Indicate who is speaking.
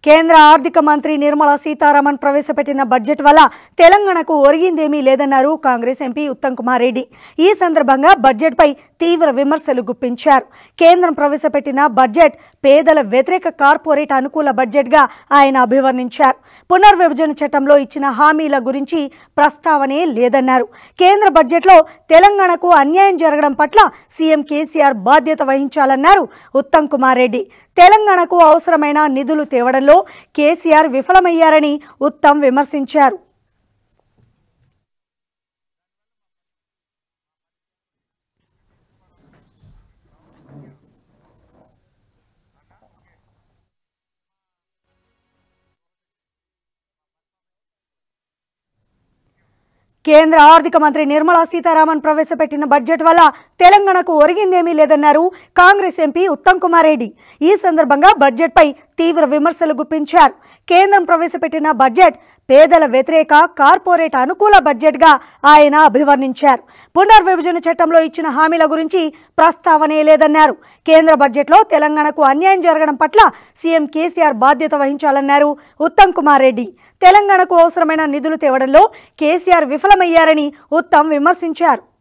Speaker 1: కేంద్ర ఆర్థిక మంత్రి నిర్మలా సీతారామన్ ప్రవేశపెట్టిన బడ్జెట్ వల్ల తెలంగాణకు ఒరిగిందేమీ లేదన్నారు కాంగ్రెస్ ఎంపీ ఉత్తమ్ కుమార్ రెడ్డి ఈ సందర్భంగా బడ్జెట్పై తీవ్ర విమర్శలు గుప్పించారు కేంద్రం ప్రవేశపెట్టిన బడ్జెట్ పేదల వ్యతిరేక కార్పొరేట్ అనుకూల బడ్జెట్గా ఆయన అభివర్ణించారు పునర్విభజన చట్టంలో ఇచ్చిన హామీల గురించి ప్రస్తావనే లేదన్నారు కేంద్ర బడ్జెట్లో తెలంగాణకు అన్యాయం జరగడం పట్ల సీఎం కేసీఆర్ బాధ్యత వహించాలన్నారు ఉత్తమ్ కుమార్ రెడ్డి తెలంగాణకు అవసరమైన నిధులు తేవడంలో కేసీఆర్ విఫలమయ్యారని ఉత్తమ్ విమర్శించారు కేంద్ర ఆర్థిక మంత్రి నిర్మలా సీతారామన్ ప్రవేశపెట్టిన బడ్జెట్ వల్ల తెలంగాణకు ఒరిగిందేమీ లేదన్నారు కాంగ్రెస్ ఎంపీ ఉత్తమ్ కుమార్ రెడ్డి ఈ సందర్భంగా బడ్జెట్పై తీవ్ర విమర్శలు గుప్పించారు కేంద్రం ప్రవేశపెట్టిన బడ్జెట్ పేదల వ్యతిరేక కార్పొరేట్ అనుకూల బడ్జెట్గా ఆయన అభివర్ణించారు పునర్విభజన చట్టంలో ఇచ్చిన హామీల గురించి ప్రస్తావనే లేదన్నారు కేంద్ర బడ్జెట్లో తెలంగాణకు అన్యాయం జరగడం పట్ల సీఎం కేసీఆర్ బాధ్యత వహించాలన్నారు ఉత్తమ్ కుమార్ రెడ్డి తెలంగాణకు అవసరమైన నిధులు తేవడంలో కేసీఆర్ విఫలమయ్యారని ఉత్తమ్ విమర్శించారు